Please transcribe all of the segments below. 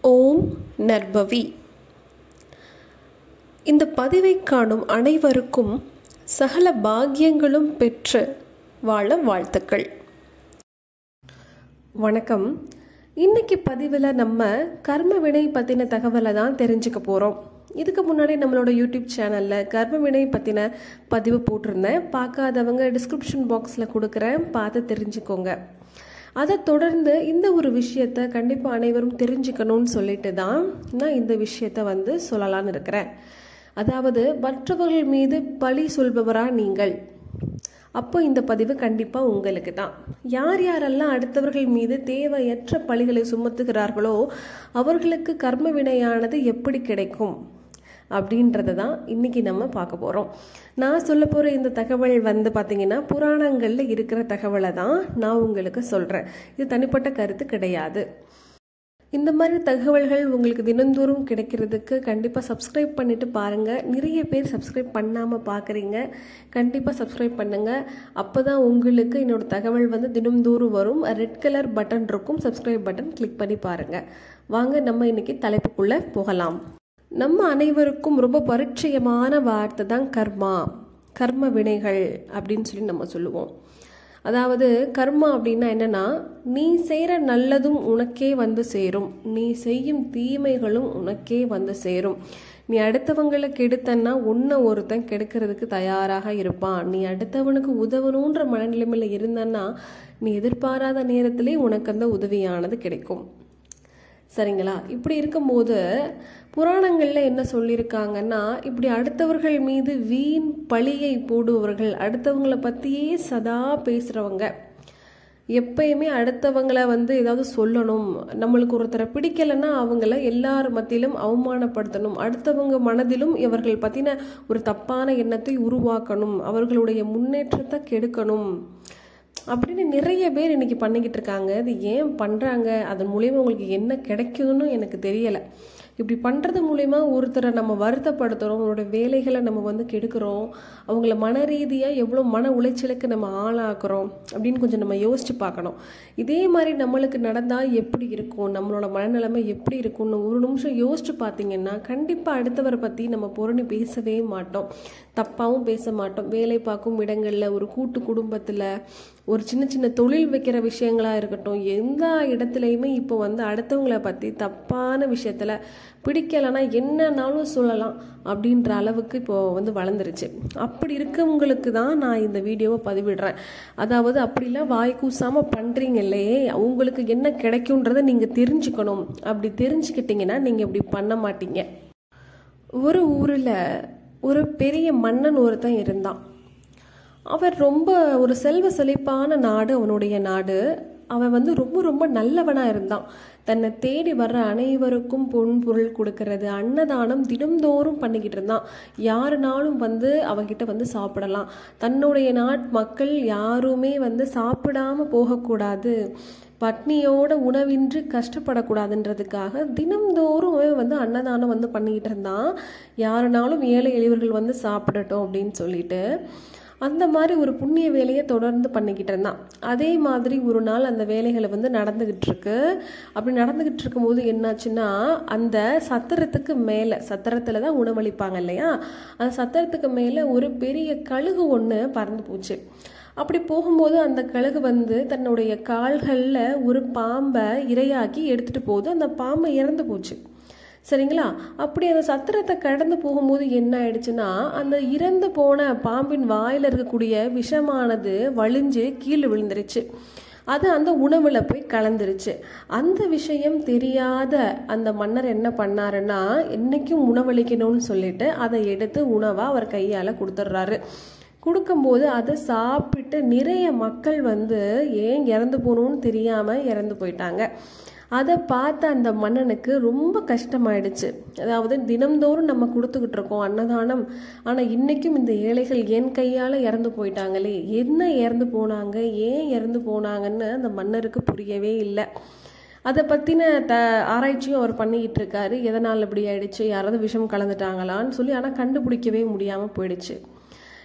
ஓம் நற்பவி இந்த பதிவை காணும் அனைவருக்கும் சகல பாக்கியங்களும் பெற்று வாழ வாழ்த்துக்கள் வணக்கம் இன்னைக்கு பதிவில் நம்ம கர்ம வினை பற்றின தகவலை தான் தெரிஞ்சுக்க போகிறோம் இதுக்கு முன்னாடி நம்மளோட யூடியூப் சேனலில் கர்ம வினை பற்றின பதிவு போட்டிருந்தேன் பார்க்காதவங்க டிஸ்கிரிப்ஷன் பாக்ஸில் கொடுக்குறேன் பார்த்து தெரிஞ்சுக்கோங்க அதை தொடர்ந்து இந்த ஒரு விஷயத்த கண்டிப்பாக அனைவரும் தெரிஞ்சுக்கணும்னு சொல்லிட்டு தான் நான் இந்த விஷயத்த வந்து சொல்லலான்னு இருக்கிறேன் அதாவது மற்றவர்கள் மீது பழி சொல்பவரா நீங்கள் அப்போ இந்த பதிவு கண்டிப்பாக உங்களுக்கு தான் யார் யாரெல்லாம் அடுத்தவர்கள் மீது தேவையற்ற பழிகளை சுமத்துகிறார்களோ அவர்களுக்கு கர்ம வினையானது எப்படி கிடைக்கும் அப்படின்றத தான் இன்னைக்கு நம்ம பார்க்க போகிறோம் நான் சொல்ல போகிற இந்த தகவல் வந்து பார்த்தீங்கன்னா புராணங்களில் இருக்கிற தகவலை தான் நான் உங்களுக்கு சொல்கிறேன் இது தனிப்பட்ட கருத்து கிடையாது இந்த மாதிரி தகவல்கள் உங்களுக்கு தினந்தோறும் கிடைக்கிறதுக்கு கண்டிப்பாக சப்ஸ்கிரைப் பண்ணிட்டு பாருங்கள் நிறைய பேர் சப்ஸ்கிரைப் பண்ணாமல் பார்க்குறீங்க கண்டிப்பாக சப்ஸ்கிரைப் பண்ணுங்கள் அப்போ தான் உங்களுக்கு என்னோட தகவல் வந்து தினந்தோறும் வரும் ரெட் கலர் பட்டன் இருக்கும் சப்ஸ்கிரைப் பட்டன் கிளிக் பண்ணி பாருங்கள் வாங்க நம்ம இன்னைக்கு தலைப்புக்குள்ளே போகலாம் நம்ம அனைவருக்கும் ரொம்ப பரிச்சயமான வார்த்தை தான் கர்மா கர்ம வினைகள் அப்படின்னு சொல்லி நம்ம சொல்லுவோம் அதாவது கர்மா அப்படின்னா என்னன்னா நீ செய்கிற நல்லதும் உனக்கே வந்து சேரும் நீ செய்யும் தீமைகளும் உனக்கே வந்து சேரும் நீ அடுத்தவங்களை கெடுத்தன்னா உன்னை ஒருத்தன் கெடுக்கிறதுக்கு தயாராக இருப்பான் நீ அடுத்தவனுக்கு உதவணுன்ற மனநிலைமையில் இருந்தன்னா நீ எதிர்பாராத நேரத்திலே உனக்கு அந்த உதவியானது கிடைக்கும் சரிங்களா இப்படி இருக்கும்போது புராணங்களில் என்ன சொல்லியிருக்காங்கன்னா இப்படி அடுத்தவர்கள் மீது வீண் பழியை போடுபவர்கள் அடுத்தவங்களை பற்றியே சதா பேசுகிறவங்க எப்பயுமே அடுத்தவங்களை வந்து ஏதாவது சொல்லணும் நம்மளுக்கு ஒருத்தரை பிடிக்கலைன்னா அவங்கள எல்லார் மத்தியிலும் அவமானப்படுத்தணும் அடுத்தவங்க மனதிலும் இவர்கள் பற்றின ஒரு தப்பான எண்ணத்தை உருவாக்கணும் அவர்களுடைய முன்னேற்றத்தை கெடுக்கணும் அப்படின்னு நிறைய பேர் இன்னைக்கு பண்ணிக்கிட்டு இருக்காங்க இது ஏன் பண்ணுறாங்க அதன் மூலியமாக உங்களுக்கு என்ன கிடைக்குதுன்னு எனக்கு தெரியலை இப்படி பண்ணுறது மூலிமா ஒருத்தரை நம்ம வருத்தப்படுத்துகிறோம் அவங்களோட வேலைகளை நம்ம வந்து கெடுக்கிறோம் அவங்கள மன ரீதியாக எவ்வளோ மன உளைச்சலுக்கு நம்ம ஆளாக்குறோம் அப்படின்னு கொஞ்சம் நம்ம யோசிச்சு பார்க்கணும் இதே மாதிரி நம்மளுக்கு நடந்தால் எப்படி இருக்கும் நம்மளோட மனநிலைமை எப்படி இருக்கும்னு ஒரு நிமிஷம் யோசிச்சு பார்த்தீங்கன்னா கண்டிப்பாக அடுத்தவரை பற்றி நம்ம புறணி பேசவே மாட்டோம் தப்பாகவும் பேச மாட்டோம் வேலை பார்க்கும் இடங்களில் ஒரு கூட்டு குடும்பத்தில் ஒரு சின்ன சின்ன தொழில் வைக்கிற விஷயங்களாக இருக்கட்டும் எந்த இடத்துலையுமே இப்போ வந்து அடுத்தவங்களை பற்றி தப்பான விஷயத்தில் பிடிக்கலைன்னா என்னன்னாலும் சொல்லலாம் அப்படின்ற அளவுக்கு இப்போ வந்து வளர்ந்துருச்சு அப்படி இருக்கவங்களுக்கு தான் நான் இந்த வீடியோவை பதிவிடுறேன் அதாவது அப்படிலாம் வாய் கூசாமல் பண்ணுறீங்களே உங்களுக்கு என்ன கிடைக்குன்றதை நீங்கள் தெரிஞ்சுக்கணும் அப்படி தெரிஞ்சுக்கிட்டீங்கன்னா நீங்கள் இப்படி பண்ண மாட்டீங்க ஒரு ஊரில் ஒரு பெரிய மன்னன் ஒருத்தன் இருந்தான் அவர் ரொம்ப ஒரு செல்வ செழிப்பான நாடு அவனுடைய நாடு அவன் வந்து ரொம்ப ரொம்ப நல்லவனாக இருந்தான் தன்னை தேடி வர்ற அனைவருக்கும் பொன் பொருள் கொடுக்கறது அன்னதானம் தினம்தோறும் பண்ணிக்கிட்டு இருந்தான் யாருனாலும் வந்து அவங்கிட்ட வந்து சாப்பிடலாம் தன்னுடைய நாட் மக்கள் யாருமே வந்து சாப்பிடாம போகக்கூடாது பட்னியோட உணவின்றி கஷ்டப்படக்கூடாதுன்றதுக்காக தினம்தோறும் வந்து அன்னதானம் வந்து பண்ணிக்கிட்டு இருந்தான் யாருனாலும் ஏழை எளிவர்கள் வந்து சாப்பிடட்டும் அப்படின்னு சொல்லிட்டு அந்த மாதிரி ஒரு புண்ணிய வேலையை தொடர்ந்து பண்ணிக்கிட்டு இருந்தான் அதே மாதிரி ஒரு நாள் அந்த வேலைகளை வந்து நடந்துகிட்டு இருக்கு அப்படி நடந்துகிட்டு இருக்கும்போது என்னாச்சுன்னா அந்த சத்திரத்துக்கு மேலே சத்திரத்தில் தான் உணவளிப்பாங்க இல்லையா அந்த சத்திரத்துக்கு மேலே ஒரு பெரிய கழுகு ஒன்று பறந்து போச்சு அப்படி போகும்போது அந்த கழுகு வந்து தன்னுடைய கால்களில் ஒரு பாம்பை இரையாக்கி எடுத்துகிட்டு போகுது அந்த பாம்பை இறந்து போச்சு சரிங்களா அப்படி அந்த சத்திரத்தை கடந்து போகும்போது என்ன ஆயிடுச்சுன்னா அந்த இறந்து போன பாம்பின் வாயில் இருக்கக்கூடிய விஷமானது வலிஞ்சு கீழே விழுந்துருச்சு அது அந்த உணவில் போய் கலந்துருச்சு அந்த விஷயம் தெரியாத அந்த மன்னர் என்ன பண்ணாருன்னா என்னைக்கும் உணவளிக்கணும்னு சொல்லிட்டு அதை எடுத்து உணவாக அவர் கையால் கொடுத்துட்றாரு கொடுக்கும்போது அதை சாப்பிட்டு நிறைய மக்கள் வந்து ஏன் இறந்து போகணும்னு தெரியாமல் இறந்து போயிட்டாங்க அதை பார்த்த அந்த மன்னனுக்கு ரொம்ப கஷ்டமாயிடுச்சு அதாவது தினம்தோறும் நம்ம கொடுத்துக்கிட்டு இருக்கோம் அன்னதானம் ஆனால் இன்றைக்கும் இந்த ஏழைகள் என் கையால் இறந்து போயிட்டாங்களே என்ன இறந்து போனாங்க ஏன் இறந்து போனாங்கன்னு அந்த மன்னருக்கு புரியவே இல்லை அதை பற்றின த ஆராய்ச்சியும் அவர் பண்ணிக்கிட்டு இருக்காரு எதனால் இப்படி ஆயிடுச்சு யாராவது விஷம் கலந்துட்டாங்களான்னு சொல்லி ஆனால் கண்டுபிடிக்கவே முடியாமல் போயிடுச்சு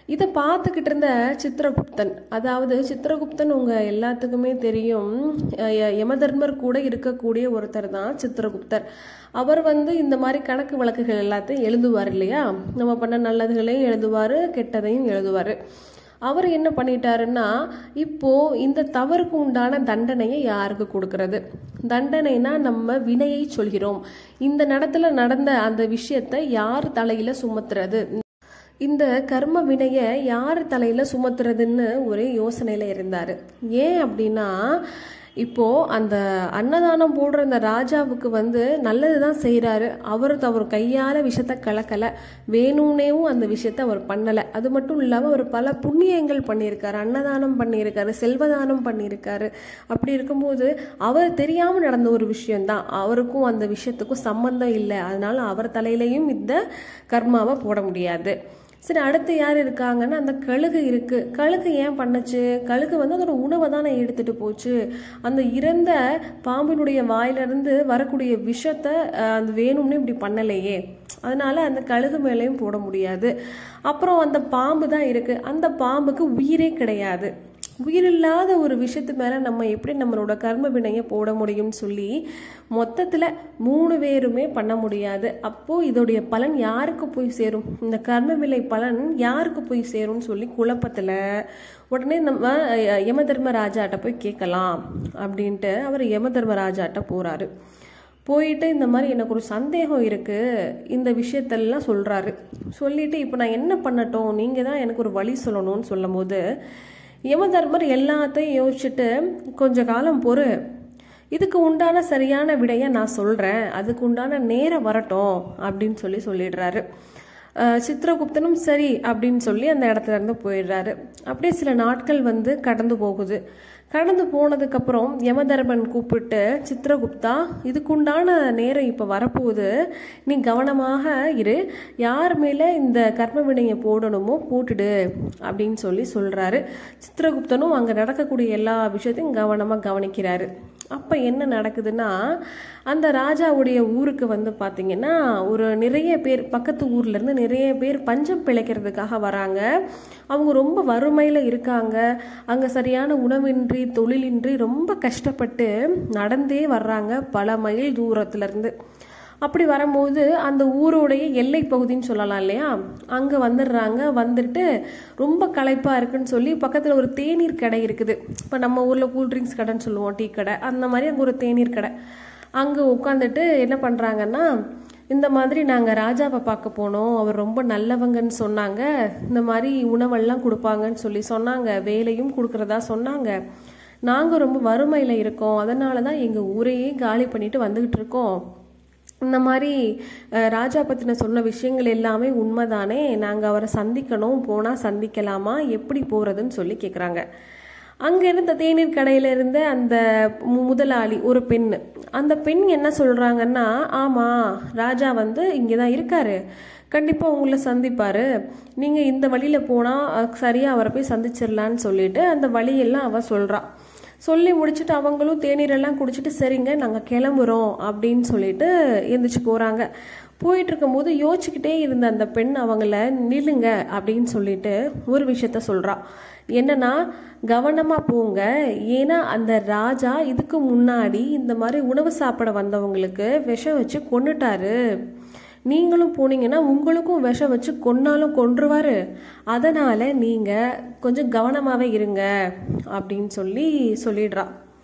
இதை பார்த்துக்கிட்டு இருந்த சித்திரகுப்தன் அதாவது சித்திரகுப்தன் உங்க எல்லாத்துக்குமே தெரியும் அஹ் ய- யமதர்மர் கூட இருக்கக்கூடிய ஒருத்தர் தான் சித்திரகுப்தர் அவர் வந்து இந்த மாதிரி கணக்கு வழக்குகள் எல்லாத்தையும் எழுதுவார் இல்லையா நம்ம பண்ண நல்லதுகளையும் எழுதுவார் கெட்டதையும் எழுதுவார் அவர் என்ன பண்ணிட்டாருன்னா இப்போ இந்த தவறுக்கு உண்டான தண்டனையை யாருக்கு கொடுக்கறது தண்டனைனா நம்ம வினையை சொல்கிறோம் இந்த நடத்துல நடந்த அந்த விஷயத்தை யார் தலையில சுமத்துறது இந்த கர்ம வினைய யார் தலையில சுமத்துறதுன்னு ஒரே யோசனையில இருந்தாரு ஏன் அப்படின்னா இப்போ அந்த அன்னதானம் போடுற அந்த ராஜாவுக்கு வந்து நல்லது தான் செய்கிறாரு அவர் அவர் கையால விஷயத்த கலக்கல வேணும்னேவும் அந்த விஷயத்த அவர் பண்ணலை அது மட்டும் இல்லாமல் அவர் பல புண்ணியங்கள் பண்ணியிருக்காரு அன்னதானம் பண்ணியிருக்காரு செல்வதானம் பண்ணியிருக்காரு அப்படி இருக்கும்போது அவர் தெரியாமல் நடந்த ஒரு விஷயம்தான் அவருக்கும் அந்த விஷயத்துக்கும் சம்பந்தம் இல்லை அதனால அவர் தலையிலையும் இந்த கர்மாவை போட முடியாது சரி அடுத்து யார் இருக்காங்கன்னா அந்த கழுகு இருக்கு கழுகு ஏன் பண்ணுச்சு கழுகு வந்து அதோட உணவை தானே எடுத்துட்டு போச்சு அந்த இறந்த பாம்பினுடைய வாயிலிருந்து வரக்கூடிய விஷத்தை அஹ், அது வேணும்னு இப்படி பண்ணலையே அதனால அந்த கழுகு மேலேயும் போட முடியாது அப்புறம் அந்த பாம்பு தான் இருக்கு அந்த பாம்புக்கு உயிரே கிடையாது உயிரில்லாத ஒரு விஷயத்து மேலே நம்ம எப்படி நம்மளோட கர்ம வினையை போட முடியும்னு சொல்லி மொத்தத்தில் மூணு பேருமே பண்ண முடியாது அப்போது இதோடைய பலன் யாருக்கு போய் சேரும் இந்த கர்ம விலை பலன் யாருக்கு போய் சேரும்னு சொல்லி குழப்பத்தில் உடனே நம்ம அஹ், யம தர்மராஜாட்ட போய் கேட்கலாம் அப்படின்ட்டு அவர் யம தர்மராஜாட்ட போகிறாரு போயிட்டு இந்த மாதிரி எனக்கு ஒரு சந்தேகம் இருக்கு இந்த விஷயத்தெல்லாம் சொல்றாரு சொல்லிட்டு இப்போ நான் என்ன பண்ணட்டும் நீங்க தான் எனக்கு ஒரு வழி சொல்லணும்னு சொல்லும்போது யமதர்மர் எல்லாத்தையும் யோசிச்சுட்டு கொஞ்ச காலம் பொறு இதுக்கு உண்டான சரியான விடையை நான் சொல்றேன் அதுக்கு உண்டான நேரம் வரட்டும் அப்படின்னு சொல்லி சொல்லிடுறாரு அஹ் சித்திரகுப்தனும் சரி அப்படின்னு சொல்லி அந்த இடத்துல இருந்து போயிடுறாரு அப்படியே சில நாட்கள் வந்து கடந்து போகுது கடந்து போனதுக்கப்புறம் யமதர்மன் கூப்பிட்டு சித்திரகுப்தா இதுக்குண்டான நேரம் இப்போ வரப்போகுது நீ கவனமாக இரு யார் மேலே இந்த கர்ம வினையை போடணுமோ போட்டுடு அப்படின்னு சொல்லி சொல்கிறாரு சித்திரகுப்தனும் அங்கே நடக்கக்கூடிய எல்லா விஷயத்தையும் கவனமாக கவனிக்கிறாரு அப்போ என்ன நடக்குதுன்னா அந்த ராஜாவுடைய ஊருக்கு வந்து பார்த்தீங்கன்னா ஒரு நிறைய பேர் பக்கத்து ஊர்ல இருந்து நிறைய பேர் பஞ்சம் பிழைக்கிறதுக்காக வராங்க அவங்க ரொம்ப வறுமையில் இருக்காங்க அங்கே சரியான உணவின்றி தொழிலின்றி ரொம்ப கஷ்டப்பட்டு நடந்தே வர்றாங்க பல மைல் தூரத்துல இருந்து அப்படி வரும்போது அந்த ஊருடைய எல்லை பகுதின்னு சொல்லலாம் இல்லையா அங்கே வந்துடுறாங்க வந்துட்டு ரொம்ப களைப்பாக இருக்குன்னு சொல்லி பக்கத்தில் ஒரு தேநீர் கடை இருக்குது இப்போ நம்ம ஊரில் கூல்ட்ரிங்க்ஸ் கடைன்னு சொல்லுவோம் டீ கடை அந்த மாதிரி அங்கே ஒரு தேநீர் கடை அங்கே உட்காந்துட்டு என்ன பண்ணுறாங்கன்னா இந்த மாதிரி நாங்கள் ராஜாவை பார்க்க போனோம் அவர் ரொம்ப நல்லவங்கன்னு சொன்னாங்க இந்த மாதிரி உணவெல்லாம் கொடுப்பாங்கன்னு சொல்லி சொன்னாங்க வேலையும் கொடுக்குறதா சொன்னாங்க நாங்கள் ரொம்ப வறுமையில் இருக்கோம் அதனால தான் எங்கள் ஊரையே காலி பண்ணிட்டு வந்துக்கிட்டு இருக்கோம் இந்த மாதிரி அஹ், ராஜா பற்றின சொன்ன விஷயங்கள் எல்லாமே உண்மைதானே நாங்கள் அவரை சந்திக்கணும் போனால் சந்திக்கலாமா எப்படி போகிறதுன்னு சொல்லி கேட்குறாங்க அங்கே இருந்த தேநீர் கடையில் இருந்த அந்த மு- முதலாளி ஒரு பெண் அந்த பெண் என்ன சொல்கிறாங்கன்னா ஆமாம் ராஜா வந்து இங்கே தான் இருக்காரு கண்டிப்பாக உங்களை சந்திப்பார் நீங்கள் இந்த வழியில் போனால் சரியாக அவரை போய் சந்திச்சிடலான்னு சொல்லிட்டு அந்த வழியெல்லாம் அவ சொல்கிறா சொல்லி முடிச்சுட்டு அவங்களும் தேநீரெல்லாம் குடிச்சிட்டு சரிங்க நாங்கள் கிளம்புறோம் அப்படின்னு சொல்லிட்டு எந்திரிச்சு போகிறாங்க போயிட்டு இருக்கும்போது யோசிச்சுக்கிட்டே இருந்த அந்த பெண் அவங்கள நில்லுங்க அப்படின்னு சொல்லிட்டு ஒரு விஷயத்த சொல்கிறா என்னன்னா கவனமாக போங்க ஏன்னா அந்த ராஜா இதுக்கு முன்னாடி இந்த மாதிரி உணவு சாப்பிட வந்தவங்களுக்கு விஷம் வச்சு கொன்னுட்டாரு நீங்களும் போனீங்கன்னா உங்களுக்கும் விஷம் வச்சு கொன்னாலும் கொன்றுவாரு அதனால நீங்க கொஞ்சம் கவனமாவே இருங்க அப்படின்னு சொல்லி சொல்லிடுறா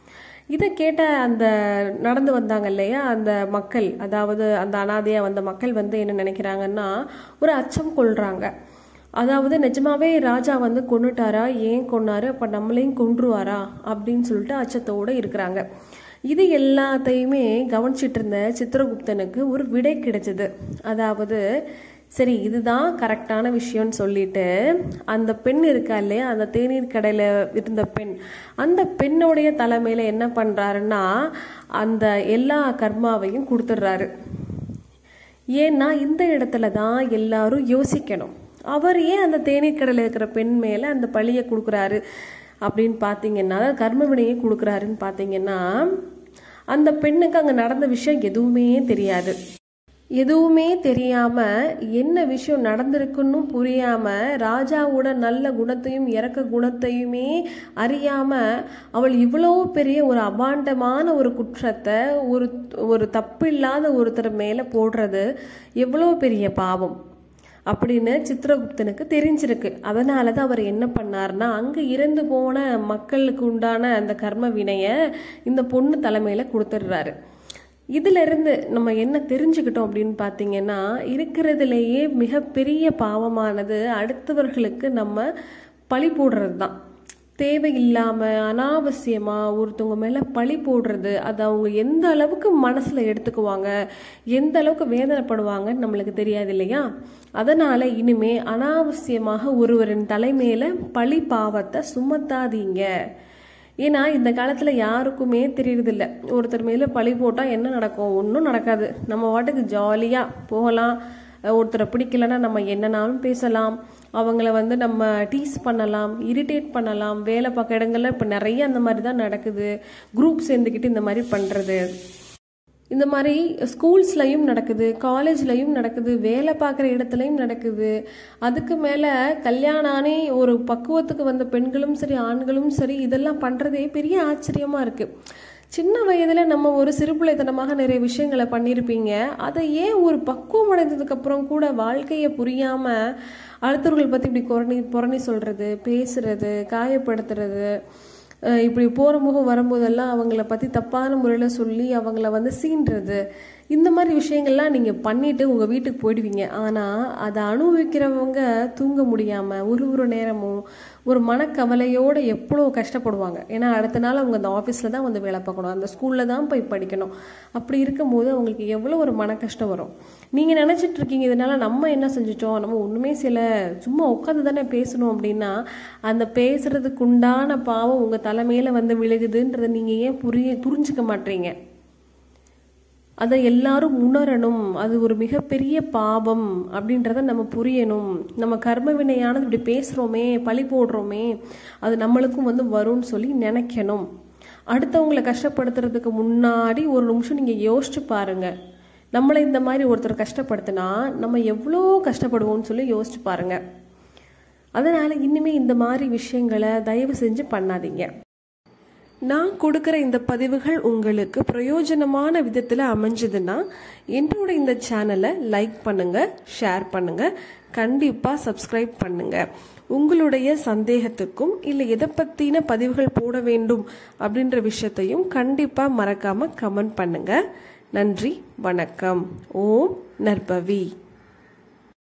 இதை கேட்ட அந்த நடந்து வந்தாங்க இல்லையா அந்த மக்கள் அதாவது அந்த அனாதையா வந்த மக்கள் வந்து என்ன நினைக்கிறாங்கன்னா ஒரு அச்சம் கொள்றாங்க அதாவது நிஜமாவே ராஜா வந்து கொன்னுட்டாரா ஏன் கொன்னாரு அப்ப நம்மளையும் கொன்றுவாரா அப்படின்னு சொல்லிட்டு அச்சத்தோட இருக்கிறாங்க இது எல்லாத்தையுமே கவனிச்சிட்டு இருந்த சித்திரகுப்தனுக்கு ஒரு விடை கிடைச்சது அதாவது சரி இதுதான் கரெக்டான விஷயம்னு சொல்லிட்டு அந்த பெண் இருக்கா இல்லையா அந்த தேநீர் கடையில் இருந்த பெண் அந்த பெண்ணுடைய தலைமையில் என்ன பண்ணுறாருன்னா அந்த எல்லா கர்மாவையும் கொடுத்துட்றாரு ஏன்னா இந்த இடத்துல தான் எல்லாரும் யோசிக்கணும் அவர் ஏன் அந்த தேநீர் கடையில் இருக்கிற பெண் மேலே அந்த பழியை கொடுக்குறாரு அப்படின்னு பார்த்தீங்கன்னா கர்ம வினையை கொடுக்குறாருன்னு பார்த்தீங்கன்னா அந்த பெண்ணுக்கு அங்கே நடந்த விஷயம் எதுவுமே தெரியாது எதுவுமே தெரியாம என்ன விஷயம் நடந்திருக்குன்னு புரியாம ராஜாவோட நல்ல குணத்தையும் இறக்க குணத்தையுமே அறியாம அவள் இவ்வளோ பெரிய ஒரு அபாண்டமான ஒரு குற்றத்தை ஒரு ஒரு தப்பில்லாத ஒருத்தர் மேல போடுறது எவ்வளோ பெரிய பாவம் அப்படின்னு சித்திரகுப்தனுக்கு தெரிஞ்சிருக்கு அதனால தான் அவர் என்ன பண்ணார்னா அங்கே இறந்து போன மக்களுக்கு உண்டான அந்த கர்ம வினையை இந்த பொண்ணு தலைமையில கொடுத்துடுறாரு இதுல இருந்து நம்ம என்ன தெரிஞ்சுக்கிட்டோம் அப்படின்னு பார்த்தீங்கன்னா இருக்கிறதுலேயே மிகப்பெரிய பாவமானது அடுத்தவர்களுக்கு நம்ம பழி போடுறது தான் தேவையில்லாம அனாவசியமா ஒருத்தவங்க மேல பழி போடுறது அது அவங்க எந்த அளவுக்கு மனசுல எடுத்துக்குவாங்க எந்த அளவுக்கு வேதனைப்படுவாங்கன்னு நம்மளுக்கு தெரியாது இல்லையா அதனால இனிமே அனாவசியமாக ஒருவரின் தலைமையில பழி பாவத்தை சுமத்தாதீங்க ஏன்னா இந்த காலத்துல யாருக்குமே தெரியறதில்ல ஒருத்தர் மேல பழி போட்டா என்ன நடக்கும் ஒன்றும் நடக்காது நம்ம வாட்டுக்கு ஜாலியா போகலாம் ஒருத்தரை பிடிக்கலன்னா நம்ம என்னனாலும் பேசலாம் அவங்கள வந்து நம்ம டீஸ் பண்ணலாம் இரிட்டேட் பண்ணலாம் வேலை பார்க்க இடங்கள்ல இப்போ நிறைய அந்த மாதிரி தான் நடக்குது குரூப் சேர்ந்துக்கிட்டு இந்த மாதிரி பண்ணுறது இந்த மாதிரி ஸ்கூல்ஸ்லையும் நடக்குது காலேஜ்லையும் நடக்குது வேலை பார்க்குற இடத்துலையும் நடக்குது அதுக்கு மேலே கல்யாணம் ஆனே ஒரு பக்குவத்துக்கு வந்த பெண்களும் சரி ஆண்களும் சரி இதெல்லாம் பண்ணுறதே பெரிய ஆச்சரியமாக இருக்குது சின்ன வயதில் நம்ம ஒரு சிறுபிள்ளைத்தனமாக நிறைய விஷயங்களை பண்ணியிருப்பீங்க அதை ஏன் ஒரு பக்குவம் அடைந்ததுக்கப்புறம் கூட வாழ்க்கையை புரியாமல் அடுத்தவர்கள் பற்றி இப்படி குரணி புரணி சொல்கிறது பேசுறது காயப்படுத்துறது அஹ் இப்படி போகிற முகம் வரும்போதெல்லாம் அவங்கள பற்றி தப்பான முறையில் சொல்லி அவங்கள வந்து சீன்றது இந்த மாதிரி விஷயங்கள்லாம் நீங்கள் பண்ணிட்டு உங்கள் வீட்டுக்கு போயிடுவீங்க ஆனால் அதை அனுபவிக்கிறவங்க தூங்க முடியாமல் ஒரு ஒரு நேரமும் ஒரு மனக்கவலையோடு எவ்வளோ கஷ்டப்படுவாங்க ஏன்னா அடுத்த நாள் அவங்க அந்த ஆஃபீஸில் தான் வந்து வேலை பார்க்கணும் அந்த ஸ்கூலில் தான் போய் படிக்கணும் அப்படி இருக்கும்போது அவங்களுக்கு எவ்வளோ ஒரு மன கஷ்டம் வரும் நீங்கள் நினச்சிட்டு இருக்கீங்க இதனால நம்ம என்ன செஞ்சிட்டோம் நம்ம ஒன்றுமே சில சும்மா உட்காந்து தானே பேசணும் அப்படின்னா அந்த பேசுறதுக்கு உண்டான பாவம் உங்கள் தலைமையில் வந்து விழுகுதுன்றதை நீங்கள் ஏன் புரிய புரிஞ்சுக்க மாட்டீங்க அதை எல்லாரும் உணரணும் அது ஒரு மிகப்பெரிய பாவம் அப்படின்றத நம்ம புரியணும் நம்ம கர்ம வினையானது இப்படி பேசுகிறோமே பழி போடுறோமே அது நம்மளுக்கும் வந்து வரும்னு சொல்லி நினைக்கணும் அடுத்தவங்களை கஷ்டப்படுத்துறதுக்கு முன்னாடி ஒரு நிமிஷம் நீங்கள் யோசிச்சு பாருங்க நம்மளை இந்த மாதிரி ஒருத்தர் கஷ்டப்படுத்தினா நம்ம எவ்வளோ கஷ்டப்படுவோம்னு சொல்லி யோசிச்சு பாருங்க அதனால இனிமே இந்த மாதிரி விஷயங்களை தயவு செஞ்சு பண்ணாதீங்க நான் கொடுக்குற இந்த பதிவுகள் உங்களுக்கு பிரயோஜனமான விதத்தில் அமைஞ்சதுன்னா என்னோட இந்த சேனலை லைக் பண்ணுங்க ஷேர் பண்ணுங்க கண்டிப்பாக சப்ஸ்கிரைப் பண்ணுங்க உங்களுடைய சந்தேகத்துக்கும் இல்லை எதை பற்றின பதிவுகள் போட வேண்டும் அப்படின்ற விஷயத்தையும் கண்டிப்பாக மறக்காமல் கமெண்ட் பண்ணுங்க நன்றி வணக்கம் ஓம் நற்பவி